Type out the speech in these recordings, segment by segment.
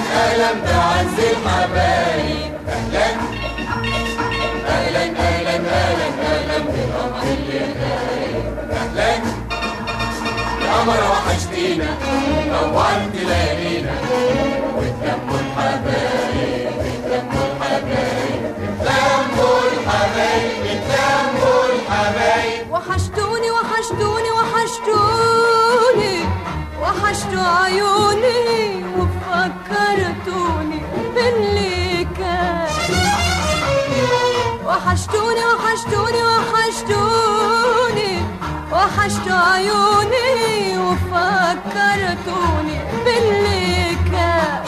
اهلا بعز الحبايب اهلا اهلا اهلا اهلا اهلا بالقمر اللي غايب اهلا يا قمر وحشتينا نورت ليالينا وتلموا الحبايب اتلموا الحبايب اتلموا الحبايب اتلموا الحبايب وحشتوني وحشتوني وحشتوني وحشتوا عيوني وفكرتوني باللي كان وحشتوني وحشتوني وحشتوني وحشتوا عيوني وفكرتوني باللي كان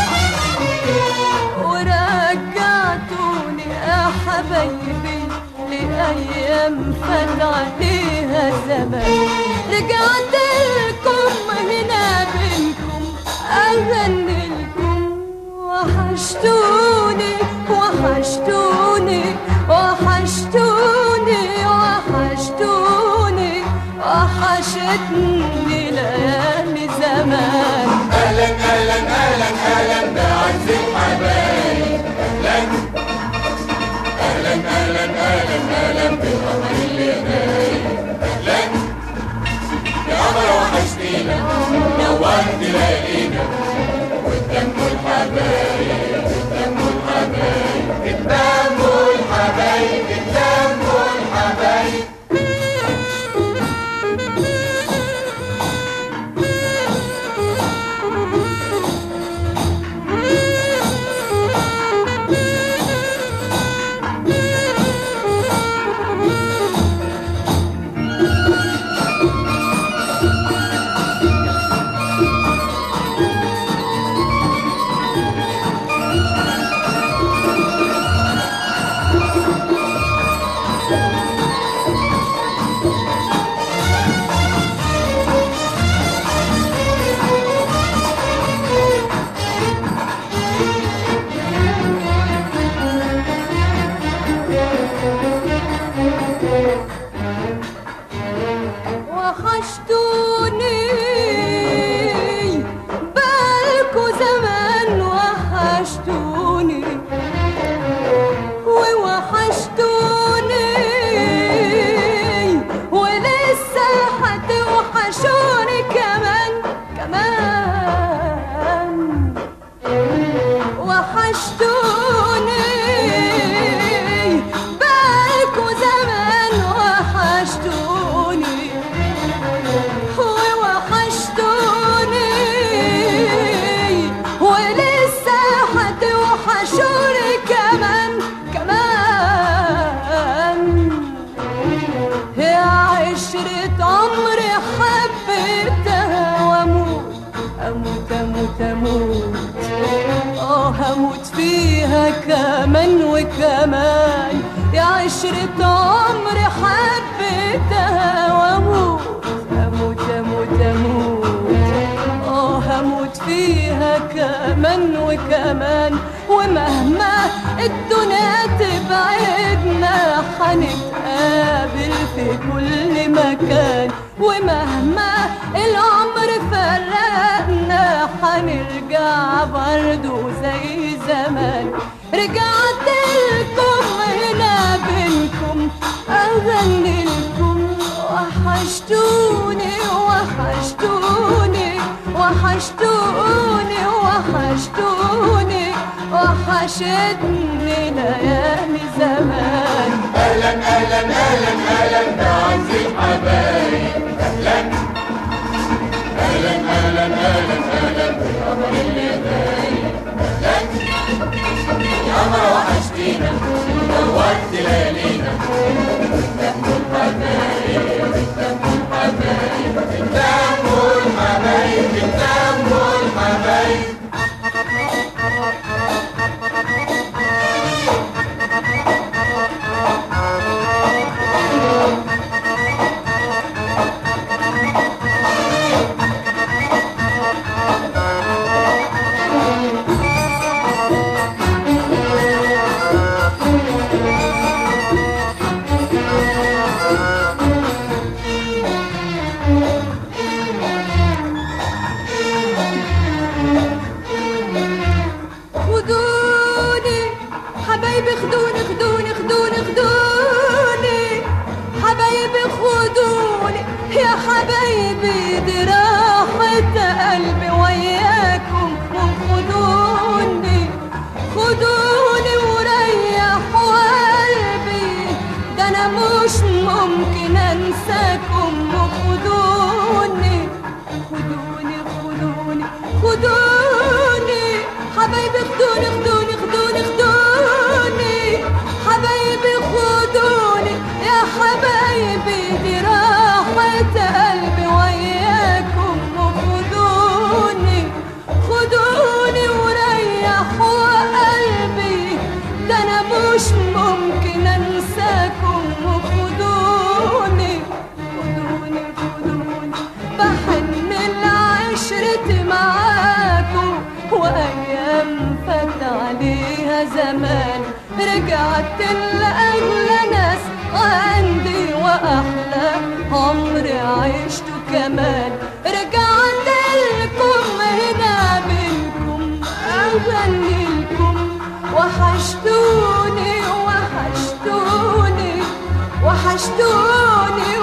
ورجعتوني يا حبايبي لأيام فات عليها زمان رجعت لكم هنا بينكم أغني لكم وحشتوني وحشتوني وحشتوني وحشتوني وحشتني ليالي زمان اهلا اهلا اهلا اهلا بعز الحبايب اهلا اهلا اهلا اهلا اهلا بالقمر اللي غايب اهلا يا قمر وحشتينا نورت ليالينا وتلموا الحبايب اتلموا الحبايب اتلموا الحبايب اتلموا الحبايب وحشتوني بالكو زمان وحشتوني ووحشتوني ولسه هتوحشوني كمان كمان وحشتوني بالكو زمان وحشتوني ووحشتوني ولسه هتوحشوني كمان كمان يا عشرة عمري حبيتها واموت اموت اموت اموت اه هموت فيها كمان وكمان يا عشرة عمري حبيتها واموت اموت اموت اموت اه هموت فيها كمان وكمان ومهما الدنيا تبعدنا هنتقابل في كل مكان ومهما العمر فرقنا هنرجع برضو زي زمان رجعت لكم هنا بينكم اغني لكم وحشتوني وحشتوني وحشتوني وحشتوني وحشتني ليالي زمان اهلا اهلا اهلا اهلا بعز الحبايب اهلا اهلا اهلا اهلا اهلا بالقمر اللي غايب اهلا يا قمر وحشتينا نورت ليالينا اتلموا الحبايب اتلموا الحبايب اتلموا الحبايب اتلموا الحبايب حبايبي خدوني يا حبايبي دي راحة قلبي وياكم وخدوني خدوني وريحوا قلبي ده انا مش ممكن انساكم وخدوني خدوني خدوني خدوني حبايبي خدوني خدوني خدوني خدوني حبايبي خدوني يا حبايبي دي راحة قلبي وياكم وخدوني خدوني وريحوا قلبي ده انا مش ممكن انساكم وخدوني خدوني خدوني بحن العشرة معاكم وايام فات عليها زمان رجعت لاجل ناس عندي واحلى عمر عشته كمان رجعت لكم هنا بينكم اغني لكم وحشتوني وحشتوني وحشتوني